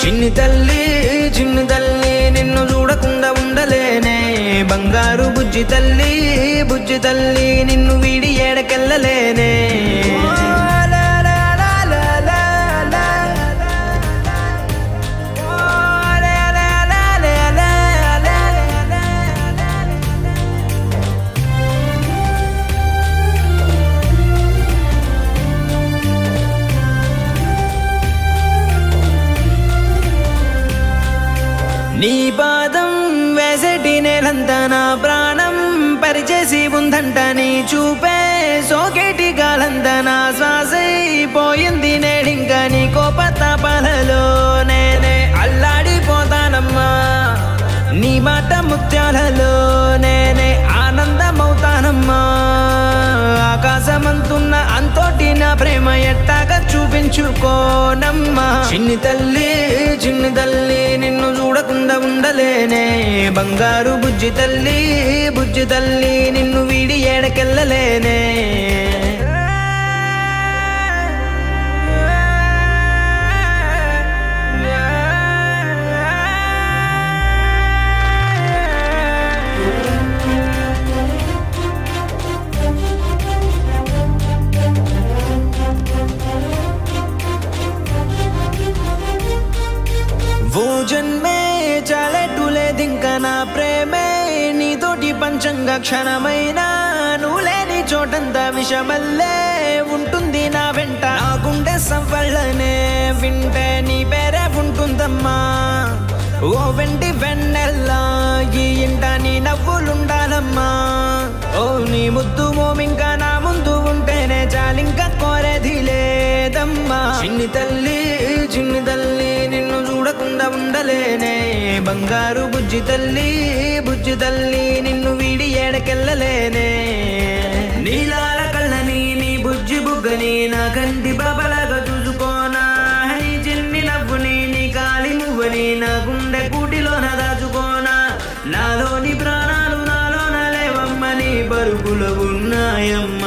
చిన్ని తల్లి చిన్ని తల్లి నిన్ను చూడకుండా ఉండలేనే బంగారు బుజ్జి తల్లి బుజ్జి తల్లి నిన్ను వీడి ఏడకెళ్ళలేనే నీ పాదం వేసటి నేలంతా నా ప్రాణం పరిచేసి ఉందంట నీ చూపే సోకేటి గాలంతా నా శ్వాసైపోయింది నేడింక నీ కోపతాపాలలో నేనే అల్లాడిపోతానమ్మా నీ మాట ముత్యాలలో నేనే ఆనందమవుతానమ్మా ఆకాశమంతున్న అంతోటి నా ప్రేమ ఎట్టాగా చూపించుకోనమ్మా చిన్ని తల్లి చిన్ని తల్లి నిన్ను చూడకుండా ఉండలేనే బంగారు బుజ్జి తల్లి బుజ్జి తల్లి నిన్ను వీడి ఏడకెళ్ళలేనే ఓ జన్మే చాలెట్టులేదింకా నా ప్రేమే నీతోటి పంచంగా క్షణమైనా నువ్వు లేని చోటంతా విషమల్లే ఉంటుంది నా వెంట నా గుండె సవ్వళ్ళనే వింటే నీ పేరే ఉంటుందమ్మా ఓ వెంటి వెన్నెల్లా ఈ ఇంట నీ నవ్వులుండాలమ్మా ఓ నీ ముద్దు మోమింకా నా ముందు ఉంటేనే చాలింకా కోరేది లేదమ్మా చిన్ని తల్లి చిన్ని తల్లి నిన్ను చూడకుండా ఉండలేనే బంగారు బుజ్జి తల్లి బుజ్జి తల్లి నిన్ను వీడి ఏడకెళ్ళలేనే నీలాల కళ్ళని నీ బుజ్జి బుగ్గని నా కంటి బాబలాగా చూసుకోనా నీ చిన్ని నవ్వుని నీ కాలి మువ్వని నా గుండె కూటిలోన దాచుకోనా నాలోని ప్రాణాలు నాలోన లేవమ్మని పరుగులు ఉన్నాయమ్మ